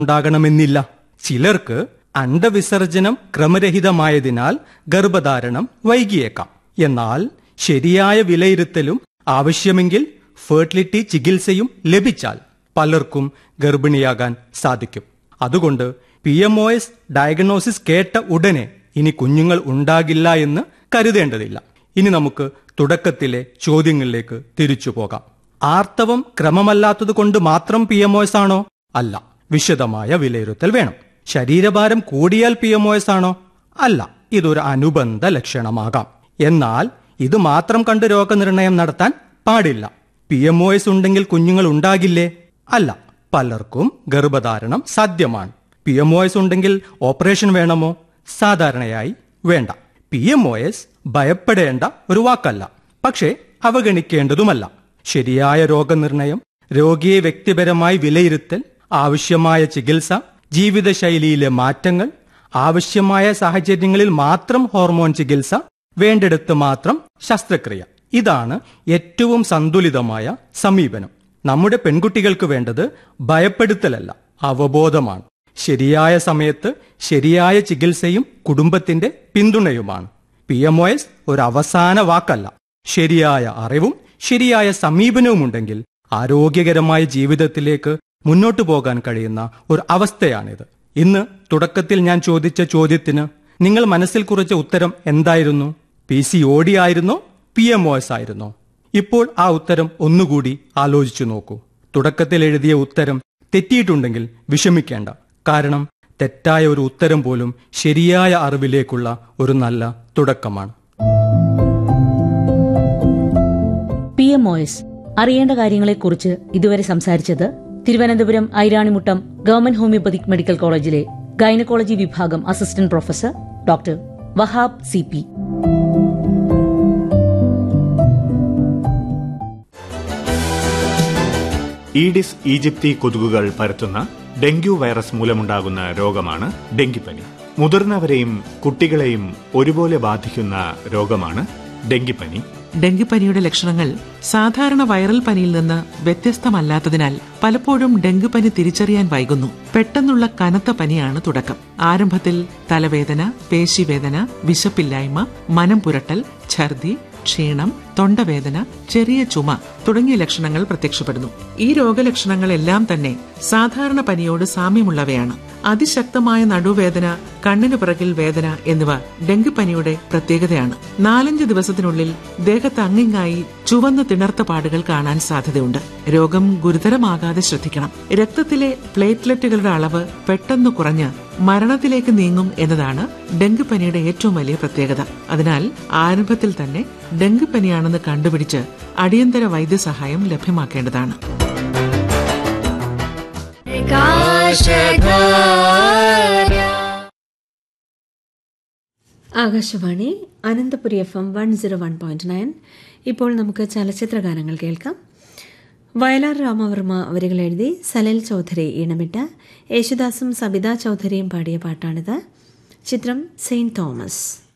ഉണ്ടാകണമെന്നില്ല ചിലർക്ക് അണ്ടവിസർജനം ക്രമരഹിതമായതിനാൽ ഗർഭധാരണം വൈകിയേക്കാം എന്നാൽ ശരിയായ വിലയിരുത്തലും ആവശ്യമെങ്കിൽ ഫെർട്ടിലിറ്റി ചികിത്സയും ലഭിച്ചാൽ പലർക്കും ഗർഭിണിയാകാൻ സാധിക്കും അതുകൊണ്ട് P M O S diagnosis കേട്ട ഉടനെ ഇനി കുഞ്ഞുങ്ങൾ ഉണ്ടാകില്ല എന്ന് കരുതേണ്ടതില്ല ഇനി നമുക്ക് തുടക്കത്തിലെ ചോദ്യങ്ങളിലേക്ക് തിരിച്ചു പോകാം ആർത്തവം ക്രമമല്ലാത്തത് കൊണ്ട് മാത്രം പി എം ഒ എസ് ആണോ അല്ല വിശദമായ വിലയിരുത്തൽ വേണം ശരീരഭാരം കൂടിയാൽ പി എം ഒ എസ് ആണോ അല്ല ഇതൊരു അനുബന്ധ ലക്ഷണമാകാം എന്നാൽ ഇത് മാത്രം കണ്ട് രോഗനിർണയം നടത്താൻ പാടില്ല പി എം ഒ എസ് ഉണ്ടെങ്കിൽ കുഞ്ഞുങ്ങൾ ഉണ്ടാകില്ലേ അല്ല പലർക്കും ഗർഭധാരണം സാധ്യമാണ് പി എം ഒ എസ് ഉണ്ടെങ്കിൽ ഓപ്പറേഷൻ വേണമോ സാധാരണയായി വേണ്ട പി എം ഒ എസ് ഭയപ്പെടേണ്ട ഒരു വാക്കല്ല പക്ഷേ അവഗണിക്കേണ്ടതുമല്ല ശരിയായ രോഗനിർണയം രോഗിയെ വ്യക്തിപരമായി വിലയിരുത്തൽ ആവശ്യമായ ചികിത്സ ജീവിതശൈലിയിലെ മാറ്റങ്ങൾ ആവശ്യമായ സാഹചര്യങ്ങളിൽ മാത്രം ഹോർമോൺ ചികിത്സ വേണ്ടിടത്ത് മാത്രം ശസ്ത്രക്രിയ ഇതാണ് ഏറ്റവും സന്തുലിതമായ സമീപനം നമ്മുടെ പെൺകുട്ടികൾക്ക് വേണ്ടത് ഭയപ്പെടുത്തലല്ല അവബോധമാണ് ശരിയായ സമയത്ത് ശരിയായ ചികിത്സയും കുടുംബത്തിന്റെ പിന്തുണയുമാണ് പി എം ഒ എസ് ഒരു അവസാന വാക്കല്ല ശരിയായ അറിവും ശരിയായ സമീപനവും ഉണ്ടെങ്കിൽ ആരോഗ്യകരമായ ജീവിതത്തിലേക്ക് മുന്നോട്ടു പോകാൻ കഴിയുന്ന ഒരു അവസ്ഥയാണിത് ഇന്ന് തുടക്കത്തിൽ ഞാൻ ചോദിച്ച ചോദ്യത്തിന് നിങ്ങൾ മനസ്സിൽ കുറിച്ച ഉത്തരം എന്തായിരുന്നു പി സി ഒ ഡി ആയിരുന്നോ പി എം ഒ എസ് ആയിരുന്നോ ഇപ്പോൾ ആ ഉത്തരം ഒന്നുകൂടി ആലോചിച്ചു നോക്കൂ തുടക്കത്തിൽ എഴുതിയ ഉത്തരം തെറ്റിയിട്ടുണ്ടെങ്കിൽ വിഷമിക്കേണ്ട കാരണം തെറ്റായ ഒരു ഉത്തരം പോലും ശരിയായ അറിവിലേക്കുള്ള ഒരു നല്ല തുടക്കമാണ് പി എം ഒ എസ് അറിയേണ്ട കാര്യങ്ങളെക്കുറിച്ച് ഇതുവരെ സംസാരിച്ചത് Thiruvananthapuram Iranimuttam government homoeopathic medical കോളേജിലെ ഗൈനക്കോളജി വിഭാഗം assistant professor doctor Wahab C P Aedes aegypti കൊതുകുകൾ പരത്തുന്ന ഡെങ്കു വൈറസ് മൂലമുണ്ടാകുന്ന രോഗമാണ് ഡെങ്കിപ്പനി മുതിർന്നവരെയും കുട്ടികളെയും ഒരുപോലെ ബാധിക്കുന്ന രോഗമാണ് ഡെങ്കിപ്പനി ഡെങ്കിപ്പനിയുടെ ലക്ഷണങ്ങൾ സാധാരണ വൈറൽ പനിയിൽ നിന്ന് വ്യത്യസ്തമല്ലാത്തതിനാൽ പലപ്പോഴും ഡെങ്കിപ്പനി തിരിച്ചറിയാൻ വൈകുന്നു പെട്ടെന്നുള്ള കനത്ത പനിയാണ് തുടക്കം ആരംഭത്തിൽ തലവേദന പേശിവേദന വിശപ്പില്ലായ്മ മനം പുരട്ടൽ ഛർദി ക്ഷീണം തൊണ്ടവേദന ചെറിയ ചുമ തുടങ്ങിയ ലക്ഷണങ്ങൾ പ്രത്യക്ഷപ്പെടുന്നു ഈ രോഗലക്ഷണങ്ങളെല്ലാം തന്നെ സാധാരണ പനിയോട് സാമ്യമുള്ളവയാണ് അതിശക്തമായ നടുവേദന കണ്ണിനു പിറകിൽ വേദന എന്നിവ ഡെങ്കിപ്പനിയുടെ പ്രത്യേകതയാണ് നാലഞ്ച് ദിവസത്തിനുള്ളിൽ ദേഹത്ത് അങ്ങിങ്ങായി ചുവന്ന തിണർത്ത പാടുകൾ കാണാൻ സാധ്യതയുണ്ട് രോഗം ഗുരുതരമാകാതെ ശ്രദ്ധിക്കണം രക്തത്തിലെ പ്ലേറ്റ്ലെറ്റുകളുടെ അളവ് പെട്ടെന്ന് കുറഞ്ഞ് മരണത്തിലേക്ക് നീങ്ങും എന്നതാണ് ഡെങ്കിപ്പനിയുടെ ഏറ്റവും വലിയ പ്രത്യേകത അതിനാൽ ആരംഭത്തിൽ തന്നെ ഡെങ്കിപ്പനിയാണെന്ന് കണ്ടുപിടിച്ച് അടിയന്തര വൈദ്യസഹായം ലഭ്യമാക്കേണ്ടതാണ് Akashvani Ananthapuri F M one zero one point nine ഇപ്പോൾ നമുക്ക് ചലച്ചിത്ര ഗാനങ്ങൾ കേൾക്കാം വയലാർ രാമവർമ്മ വരികൾ എഴുതി സലൽ ചൗധരി ഈണമിട്ട് യേശുദാസും സബിത ചൗധരിയും പാടിയ പാട്ടാണിത് ചിത്രം സെയിന്റ് തോമസ്